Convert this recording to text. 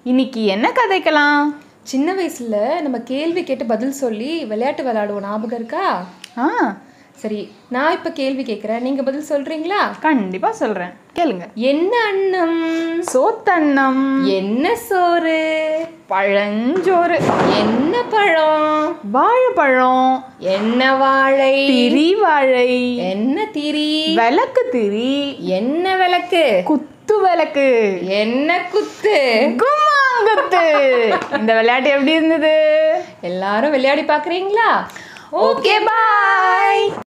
இன்னைக்கு என்ன கதைக்கலாம் சின்ன வயசுல நம்ம கேள்வி கேட்டு பதில் சொல்லி விளையாட்டு விளையாடுவோம் ஞாபகம் இருக்கா ஆ சரி நான் இப்ப கேள்வி கேட்குறேன் நீங்க பதில் சொல்றீங்களா கண்டிப்பா சொல்றேன் கேளுங்க என்ன அன்னம் சோத்தன்னம் என்ன சோறு பழஞ்சோறு என்ன பழம் வாழைப்பழம் என்ன வாழை திரி வாழை என்ன திரி விளக்கு திரி என்ன விளக்கு குத்து விளக்கு என்ன குத்து கும்மாங்குத்து இந்த விளையாட்டு எப்படி இருந்தது எல்லாரும் விளையாடி பார்க்கறீங்களா ஓகே பாய்